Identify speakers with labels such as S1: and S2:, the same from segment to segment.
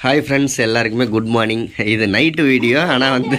S1: Hi friends எல்லாருக்குமே good morning இது night video ஆனால் வந்து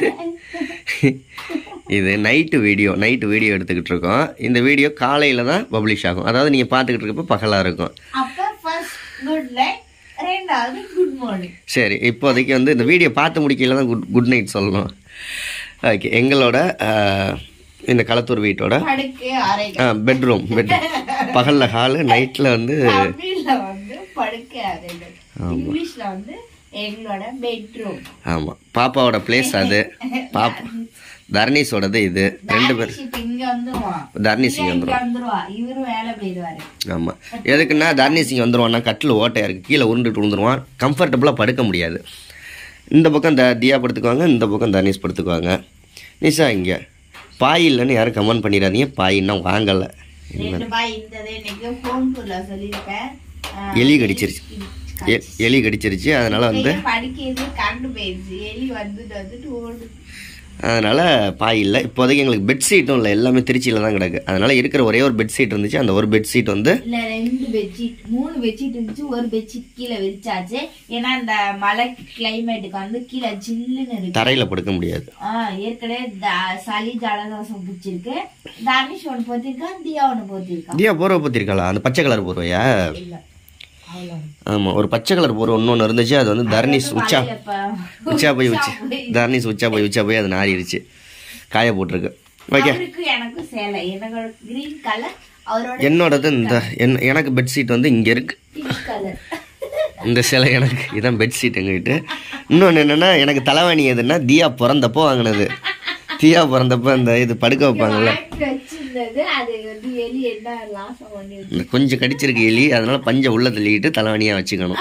S1: இது நைட்டு வீடியோ நைட்டு வீடியோ எடுத்துக்கிட்டு இருக்கோம் இந்த வீடியோ காலையில் தான் பப்ளிஷ் ஆகும் அதாவது நீங்கள் பார்த்துக்கிட்டு இருக்கப்போ பகலாக இருக்கும்
S2: அப்ப ஃபர்ஸ்ட் குட் நைட் ரெண்டாவது குட் மார்னிங்
S1: சரி இப்போதைக்கு வந்து இந்த வீடியோ பார்த்து முடிக்கல தான் குட் குட் நைட் சொல்லணும் ஓகே எங்களோட ஆஹ், இந்த களத்தூர் வீட்டோட
S2: படுக்கை அறை
S1: பெட்ரூம் பெட்ரூம் பகலில் ஹாலு நைட்டில் வந்து
S2: தமிழ்ல வந்து படுக்கை அறைகள் இங்கிலீஷ்ல வந்து எங்களோட பெட்ரூம்
S1: ஆமாம் பாப்பாவோட பிளேஸ் அது பாப்பா தர்னீஸோடது இது ரெண்டு பேர்
S2: இப்ப இங்க வந்துருவான்
S1: தர்னீஸ் இங்கே
S2: இங்க வந்துருவா இவரு வேலை போயிடுவாரு
S1: ஆமாம் எதுக்குன்னா தர்னீஸ் இங்கே வந்துருவான்னா கட்டில் ஓட்டையாக இருக்குது கீழே உருண்டுட்டு விழுந்துருவான் கம்ஃபர்டபுளாக படுக்க முடியாது இந்த பக்கம் த தியா படுத்துக்குவாங்க இந்த பக்கம் தர்னீஸ் படுத்துக்குவாங்க நிஷா இங்கே பாய் இல்லைன்னு யாரும் கமெண்ட் பண்ணிடாதீங்க பாய் இன்னும் வாங்கலை
S2: ரெண்டு பாய் இந்த இன்னைக்கு ஃபோன் குள்ள சொல்லியிருப்பேன் ஆஹ்,
S1: எலி கடிச்சிருச்சு எ- எலி கடிச்சிருச்சு அதனால் வந்து
S2: பையன் படிக்கிறது கண்டு போயிடுச்சு எலி வந்துட்டு வந்துட்டு ஓடுது
S1: அதனால் பாய் இல்லை இப்போதைக்கு எங்களுக்கு பெட்ஷீட்டும் இல்லை எல்லாமே திருச்சியில் தான் கிடக்கு அதனால் இருக்கிற ஒரே ஒரு பெட்ஷீட் இருந்துச்சு அந்த ஒரு பெட்ஷீட் வந்து
S2: இல்ல ரெண்டு பெட்ஷீட் மூணு பெட்ஷீட் இருந்துச்சு ஒரு பெட்ஷீட் கீழே விரிச்சாச்சு ஏன்னா இந்த மழை கிளைமேட்டுக்கு வந்து கீழே ஜில்லுன்னு இருக்கு
S1: தரையில் படுக்க முடியாது
S2: ஆஹ் ஏற்கனவே த- சளி ஜலதோஷம் பிடிச்சிருக்கு தனுஷ் ஒண்ணு போத்திருக்கான் தியா ஒண்ணு போத்திருக்கான்
S1: தியா போர்வை பற்றிருக்காளா அந்த பச்சை கலர் போர்வையா
S2: இல்ல அவ்வளோ
S1: ஆமாம் ஒரு பச்சை கலர் போர்வை இன்னொன்று இருந்துச்சு அது வந்து தர்னிஸ் உச்சா
S2: இப்ப
S1: உச்சா போய் உச்சா தர்னிஸ் உச்சா போய் உச்சா போய் அது நாறிடுச்சு காய போட்டிருக்கு ஓகே
S2: அவருக்கு எனக்கு சேலை எனக்கு கிரீன் கலர் அவரோட
S1: என்னோடது இந்த என் எனக்கு பெட்ஷீட் வந்து இங்கே இருக்கு
S2: பிங்க் கலர்
S1: இந்த சிலை எனக்கு இதான் பெட்ஷீட் எங்ககிட்ட இன்னொன்று என்னென்னா எனக்கு தலைவாணி எதுன்னா தியா பிறந்தப்போ வாங்கினது தியா பிறந்தப்போ இந்த இது படுக்க வைப்பாங்கல்ல
S2: வச்சிருந்தது அது வந்து எலி என்ன லாசம் பண்ணி
S1: இந்த கொஞ்சம் கடிச்சிருக்கு எலி அதனால பஞ்சை உள்ள தள்ளிக்கிட்டு தலைவாணியாக வச்சுக்கணும்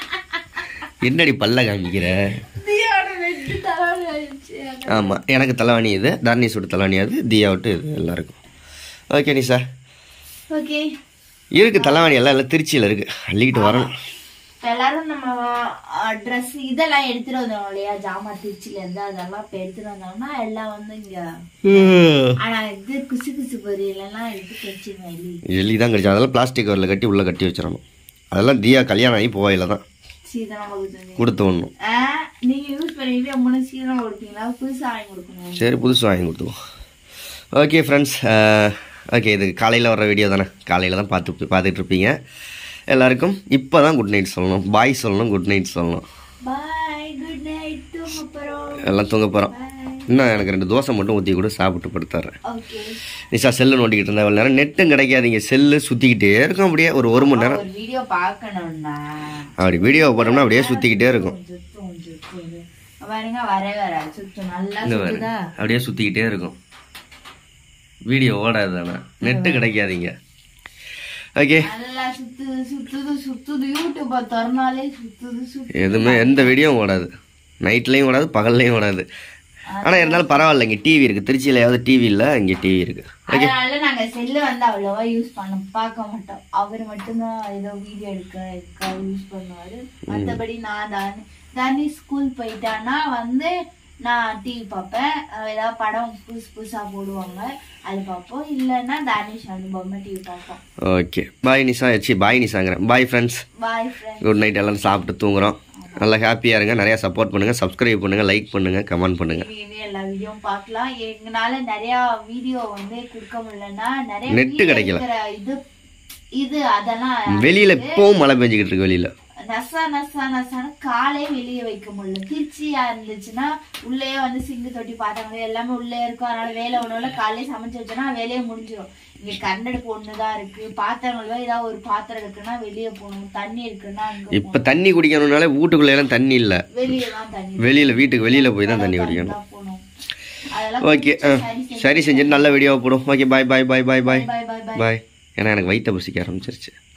S1: என்னடி பல்ல காமிக்கிற
S2: தியாவோட வெட்டு தலைவலி ஆயிடுச்சு
S1: ஆமாம் எனக்கு தலைவாணி இது தர்னீஸோட தலைவாணி அது தியா விட்டு இது எல்லாருக்கும் ஓகே நிஷா
S2: ஓகே
S1: இருக்கு தலைவாணி எல்லாம் எல்லாம் திருச்சியில் இருக்குது அள்ளிக்கிட்டு வரணும்
S2: எல்லாரும் நம்ம ட்ரெஸ் இதெல்லாம் எடுத்துட்டு வந்தோம் இல்லையா ஜாமா திருச்சில இருந்து அதெல்லாம் இப்ப எடுத்துட்டு வந்தோம்னா எல்லாம் வந்து இங்க ஆனா இது குசு குசு பொரியலாம் எடுத்து வச்சிருவேன் எலி
S1: எலி தான் கடிச்சா அதெல்லாம் பிளாஸ்டிக் கவரில் கட்டி உள்ளே கட்டி வச்சிடணும் அதெல்லாம் தியா கல்யாணம் ஆகி போவையில் தான்
S2: சீதனம் கொடுத்துருந்தீங்க
S1: கொடுத்து ஒன்றும்
S2: நீங்க யூஸ் பண்ணிட்டு மூணு சீதனம் கொடுப்பீங்களா புதுசா வாங்கி கொடுக்கணும்
S1: சரி புதுசு வாங்கி கொடுத்துவோம் ஓகே ஃப்ரெண்ட்ஸ் ஓகே இது காலையில் வர வீடியோ தானே காலையில் தான் பார்த்து பார்த்துட்டு இருப்பீங்க எல்லாருக்கும் இப்போ தான் குட் நைட் சொல்லணும் பாய் சொல்லணும் குட் நைட் சொல்லணும்
S2: பாய் குட் நைட் தூங்க போறோம்
S1: எல்லாம் தூங்க போகிறோம் இன்னும் எனக்கு ரெண்டு தோசை மட்டும் ஊற்றி கூட சாப்பிட்டு படுத்துறேன்
S2: ஓகே
S1: நிஷா செல்லு நோண்டிக்கிட்டு இருந்தா இவ்வளோ நேரம் நெட்டும் கிடைக்காதீங்க செல்லு சுற்றிக்கிட்டே இருக்கும் அப்படியே ஒரு ஒரு மணி நேரம்
S2: ஒரு வீடியோ பார்க்கணும்னா
S1: அப்படி வீடியோ போட்டோம்னா அப்படியே சுற்றிக்கிட்டே இருக்கும்
S2: சுத்தும் சுத்தும் பாருங்க வரவே வராது சுத்தும் நல்லா
S1: இந்த பாரு
S2: சுத்துதா
S1: அப்படியே சுற்றிக்கிட்டே இருக்கும் வீடியோ ஓடாது ஆனால் நெட்டு கிடைக்காதீங்க ஓகே
S2: நல்லா சுத்துது சுத்துது சுத்துது யூடியூப்ப திறனாலே சுத்துது சுத்து
S1: எதுவுமே எந்த வீடியோவும் ஓடாது நைட்லேயும் ஓடாது பகல்லையும் ஓடாது ஆனால் இருந்தாலும் பரவாயில்ல இங்கே டிவி இருக்குது திருச்சியிலையாவது டிவி இல்லை இங்கே டிவி இருக்குது
S2: அதனால நாங்க செல்லு வந்து அவ்வளவா யூஸ் பண்ண பார்க்க மாட்டோம் அவர் மட்டும்தான் ஏதோ வீடியோ எடுக்க எடுக்க யூஸ் பண்ணுவாரு மத்தபடி நான் தான் தானி ஸ்கூல் போயிட்டானா வந்து நான் டிவி பார்ப்பேன் அஹ் ஏதாவது படம் புதுசு புதுசா போடுவாங்க அது பார்ப்போம் இல்லைன்னா தானிஷ் வந்து பொம்மை டிவி பார்ப்போம்
S1: ஓகே பாய் நிஷா சி பாய் நிஷாங்கிறேன் bye friends
S2: bye friend
S1: good night எல்லாம் சாப்பிட்டு தூங்குறோம் நல்லா ஹாப்பியாக இருங்க நிறையா சப்போர்ட் பண்ணுங்கள் சப்ஸ்கிரைப் பண்ணுங்கள் லைக் பண்ணுங்கள் கமெண்ட் பண்ணுங்கள்
S2: இனிமே எல்லா வீடியோவும் பார்க்கலாம் எங்களால நிறைய வீடியோ வந்து கொடுக்க முடியலன்னா நிறைய
S1: Net
S2: video
S1: கிடைக்கல.
S2: இருக்கிற இது இது அதெல்லாம்
S1: வெளியில் இப்போவும் மழை பெஞ்சிக்கிட்டு இருக்கு வெளியில்
S2: நசா நசா நசான்னு காலே வெளியே வைக்க முடியல திருச்சியா இருந்துச்சுன்னா உள்ளேயே வந்து சிங்கு தொட்டி பாத்திரங்கள் எல்லாமே உள்ளே இருக்கும் அதனால வேலை ஒண்ணுல காலையில சமைச்சு வச்சோன்னா வேலையே முடிஞ்சிடும் இங்க கண்ணடுப்பு ஒண்ணுதான் இருக்கு பாத்திரங்கள் தான் ஏதாவது ஒரு பாத்திரம் இருக்குன்னா வெளியே போகணும் தண்ணி இருக்குன்னா அங்க
S1: இப்போ தண்ணி குடிக்கணும்னாலே வீட்டுக்குள்ளே எல்லாம் தண்ணி இல்லை
S2: வெளியே தான் தண்ணி
S1: வெளியில் வீட்டுக்கு வெளியில் போய் தான் தண்ணி குடிக்கணும்
S2: தான் போகணும் அதெல்லாம்
S1: ஓகே
S2: சரி
S1: சரி செஞ்சுட்டு நல்ல வீடியோ போடும் ஓகே பாய் பாய் பாய் பாய் பாய்
S2: பாய் பாய் பாய்
S1: பாய் ஏன்னா எனக்கு வயிற்ற பசிக்க ஆரம்பிச்சிருச்சு